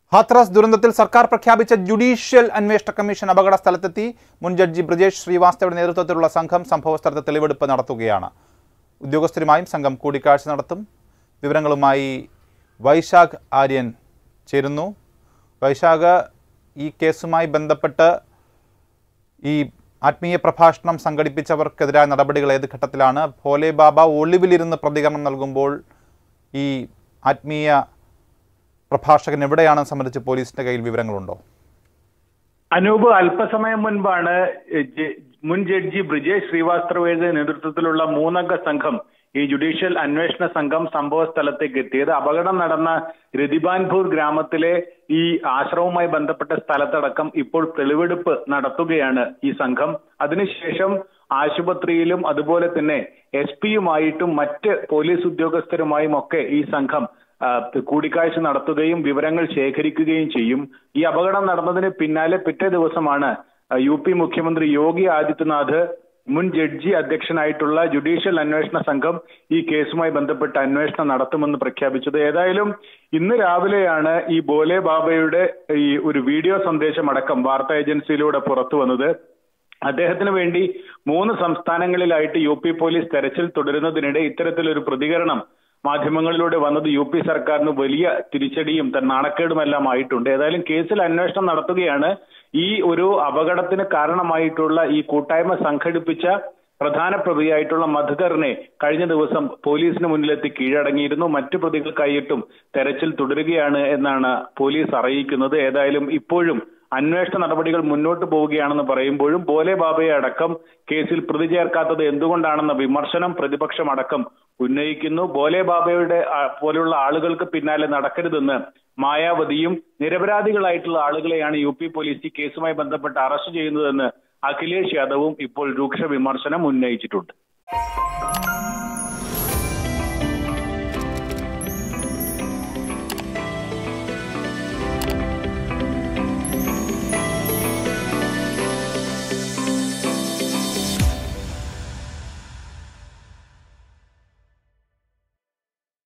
ഹാത്രാസ് ദുരന്തത്തിൽ സർക്കാർ പ്രഖ്യാപിച്ച ജുഡീഷ്യൽ അന്വേഷണ കമ്മീഷൻ അപകട സ്ഥലത്തെത്തി മുൻ ജഡ്ജി ബ്രിജേഷ് ശ്രീവാസ്തവയുടെ നേതൃത്വത്തിലുള്ള സംഘം സംഭവസ്ഥലത്ത് തെളിവെടുപ്പ് നടത്തുകയാണ് ഉദ്യോഗസ്ഥരുമായും സംഘം കൂടിക്കാഴ്ച നടത്തും വിവരങ്ങളുമായി വൈശാഖ് ആര്യൻ ചേരുന്നു വൈശാഖ് ഈ കേസുമായി ബന്ധപ്പെട്ട് ഈ ആത്മീയ പ്രഭാഷണം സംഘടിപ്പിച്ചവർക്കെതിരായ നടപടികൾ ഏത് ഘട്ടത്തിലാണ് ഭോലെ ബാബ ഒളിവിലിരുന്ന് പ്രതികരണം നൽകുമ്പോൾ ഈ ആത്മീയ പ്രഭാഷകൻ എവിടെയാണെന്ന് സംബന്ധിച്ച് പോലീസിന്റെ കയ്യിൽ വിവരങ്ങളുണ്ടോ അനൂപ് അല്പസമയം മുൻപാണ് ജ- മുൻ ജഡ്ജി ബ്രിജേഷ് ശ്രീവാസ്തവയുടെ നേതൃത്വത്തിലുള്ള മൂന്നംഗ സംഘം ഈ ജുഡീഷ്യൽ അന്വേഷണ സംഘം സംഭവ സ്ഥലത്തേക്ക് എത്തിയത് അപകടം നടന്ന രതിബാൻപൂർ ഗ്രാമത്തിലെ ഈ ആശ്രമവുമായി ബന്ധപ്പെട്ട സ്ഥലത്തടക്കം ഇപ്പോൾ തെളിവെടുപ്പ് നടത്തുകയാണ് ഈ സംഘം അതിനുശേഷം ആശുപത്രിയിലും അതുപോലെ തന്നെ എസ് പിയുമായിട്ടും മറ്റ് പോലീസ് ഉദ്യോഗസ്ഥരുമായും ഒക്കെ ഈ സംഘം ആ, കൂടിക്കാഴ്ച നടത്തുകയും വിവരങ്ങൾ ശേഖരിക്കുകയും ചെയ്യും ഈ അപകടം നടന്നതിന് പിന്നാലെ പിറ്റേ ദിവസമാണ് ആ, യു പി മുഖ്യമന്ത്രി യോഗി ആദിത്യനാഥ് മുൻ ജഡ്ജി അധ്യക്ഷനായിട്ടുള്ള ജുഡീഷ്യൽ അന്വേഷണ സംഘം ഈ കേസുമായി ബന്ധപ്പെട്ട് അന്വേഷണം നടത്തുമെന്ന് പ്രഖ്യാപിച്ചത് ഏതായാലും ഇന്ന് രാവിലെയാണ് ഈ ബോലെ ബാബയുടെ ഈ ഒരു വീഡിയോ സന്ദേശം അടക്കം വാർത്താ ഏജൻസിയിലൂടെ പുറത്തു വന്നത് അദ്ദേഹത്തിന് വേണ്ടി മൂന്ന് സംസ്ഥാനങ്ങളിലായിട്ട് യു പി പോലീസ് തെരച്ചിൽ തുടരുന്നതിനിടെ ഇത്തരത്തിലൊരു പ്രതികരണം മാധ്യമങ്ങളിലൂടെ വന്നത് യു പി സർക്കാരിന് വലിയ തിരിച്ചടിയും തൻ നാണക്കേടുമെല്ലാം ആയിട്ടുണ്ട് ഏതായാലും കേസിൽ അന്വേഷണം നടത്തുകയാണ് ഈ ഒരു അപകടത്തിന് കാരണമായിട്ടുള്ള ഈ കൂട്ടായ്മ സംഘടിപ്പിച്ച പ്രധാന പ്രതിയായിട്ടുള്ള മധുകറിനെ കഴിഞ്ഞ ദിവസം പോലീസിന് മുന്നിലെത്തി കീഴടങ്ങിയിരുന്നു മറ്റു പ്രതികൾക്കായിട്ടും തെരച്ചിൽ തുടരുകയാണ് എന്നാണ് പോലീസ് അറിയിക്കുന്നത് ഏതായാലും ഇപ്പോഴും അന്വേഷണ നടപടികൾ മുന്നോട്ട് പോവുകയാണെന്ന് പറയുമ്പോഴും ബോലെ ബാബയെ അടക്കം കേസിൽ പ്രതി ചേർക്കാത്തത് എന്തുകൊണ്ടാണെന്ന വിമർശനം പ്രതിപക്ഷം അടക്കം ഉന്നയിക്കുന്നു ബോലെ ബാബയുടെ ആ, പോലെയുള്ള ആളുകൾക്ക് പിന്നാലെ നടക്കരുതെന്ന് മായാവതിയും നിരപരാധികളായിട്ടുള്ള ആളുകളെയാണ് യു പി പോലീസ് ഈ കേസുമായി ബന്ധപ്പെട്ട് അറസ്റ്റ് ചെയ്യുന്നതെന്ന് അഖിലേഷ് യാദവും ഇപ്പോൾ രൂക്ഷ വിമർശനം ഉന്നയിച്ചിട്ടുണ്ട്